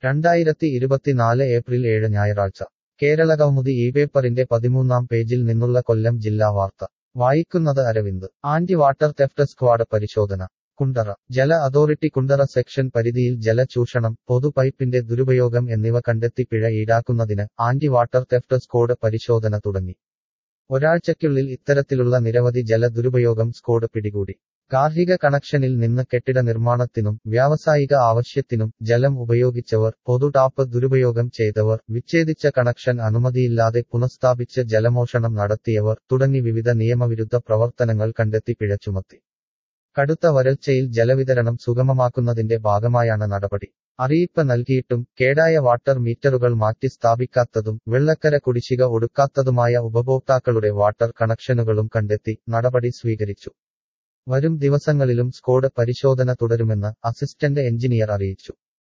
രണ്ടായിരത്തി ഇരുപത്തിനാല് ഏപ്രിൽ ഏഴ് ഞായറാഴ്ച കേരളകൗമുദി ഈ പേപ്പറിന്റെ പതിമൂന്നാം പേജിൽ നിന്നുള്ള കൊല്ലം ജില്ലാ വാർത്ത വായിക്കുന്നത് Aravind anti water theft squad പരിശോധന കുണ്ടറ ജല അതോറിറ്റി കുണ്ടറ സെക്ഷൻ പരിധിയിൽ ജല ചൂഷണം പൊതു പൈപ്പിന്റെ ദുരുപയോഗം എന്നിവ കണ്ടെത്തി പിഴ ഈടാക്കുന്നതിന് ആന്റി വാട്ടർ തെഫ്റ്റ് സ്ക്വാഡ് പരിശോധന തുടങ്ങി ഒരാഴ്ചയ്ക്കുള്ളിൽ ഇത്തരത്തിലുള്ള നിരവധി ജല ദുരുപയോഗം സ്ക്വാഡ് പിടികൂടി ഗാർഹിക കണക്ഷനിൽ നിന്ന് കെട്ടിട നിർമ്മാണത്തിനും വ്യാവസായിക ആവശ്യത്തിനും ജലം ഉപയോഗിച്ചവർ പൊതു ടാപ്പ് ദുരുപയോഗം ചെയ്തവർ വിച്ഛേദിച്ച കണക്ഷൻ അനുമതിയില്ലാതെ പുനഃസ്ഥാപിച്ച് ജലമോഷണം നടത്തിയവർ തുടങ്ങി വിവിധ നിയമവിരുദ്ധ പ്രവർത്തനങ്ങൾ കണ്ടെത്തി പിഴ ചുമത്തി കടുത്ത വരൾച്ചയിൽ ജലവിതരണം സുഗമമാക്കുന്നതിന്റെ ഭാഗമായാണ് നടപടി അറിയിപ്പ് നൽകിയിട്ടും കേടായ വാട്ടർ മീറ്ററുകൾ മാറ്റി സ്ഥാപിക്കാത്തതും വെള്ളക്കര കുടിശ്ശിക ഒടുക്കാത്തതുമായ ഉപഭോക്താക്കളുടെ വാട്ടർ കണക്ഷനുകളും കണ്ടെത്തി നടപടി സ്വീകരിച്ചു വരും ദിവസങ്ങളിലും സ്കോഡ് പരിശോധന തുടരുമെന്ന് അസിസ്റ്റന്റ് എഞ്ചിനീയർ അറിയിച്ചു